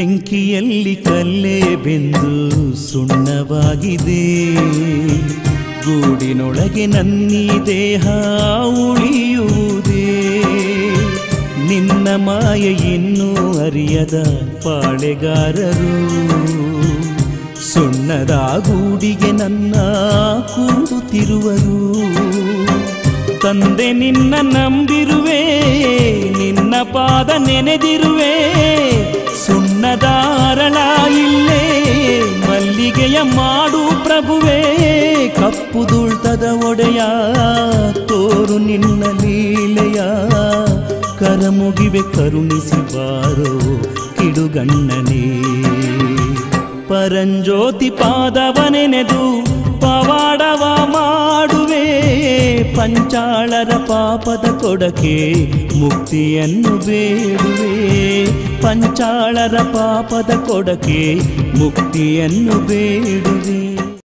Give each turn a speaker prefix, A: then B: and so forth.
A: ಬೆಂಕಿಯಲ್ಲಿ ಕಲ್ಲೇ ಬೆಂದು ಸುಣ್ಣವಾಗಿದೆ ಗೂಡಿನೊಳಗೆ ನನ್ನೀ ದೇಹ ಉಳಿಯುವುದೇ ನಿನ್ನ ಮಾಯ ಇನ್ನೂ ಅರಿಯದ ಪಾಳೆಗಾರರು ಸುಣ್ಣದ ಗೂಡಿಗೆ ನನ್ನ ಕೂಡುತ್ತಿರುವರು ತಂದೆ ನಿನ್ನ ನಂಬಿರುವೆ ನಿನ್ನ ಪಾದ ನೆನೆದಿರುವೆ ಸುಣ್ಣದ ಅರಳ ಇಲ್ಲೇ ಮಲ್ಲಿಗೆಯ ಮಾಡು ಪ್ರಭುವೇ ಕಪ್ಪು ದುಳ್ತದ ಒಡೆಯ ತೋರು ನಿನ್ನ ಲೀಲೆಯ ಕರಮುಗಿವೆ ಕರುಣಿಸಿ ಬಾರೋ ಕಿಡುಗಣ್ಣನೇ ಪರಂಜ್ಯೋತಿ ಪಾದವನೆನೆದು ಪವಾಡವ ಮಾಡುವೆ ಪಂಚಾಳರ ಪಾಪದ ಕೊಡಕೆ ಮುಕ್ತಿಯನ್ನು ಬೇಡುವೆ ಪಂಚಾಳರ ಪಾಪದ ಕೊಡಕೆ ಮುಕ್ತಿಯನ್ನು ಬೇಡುವೆ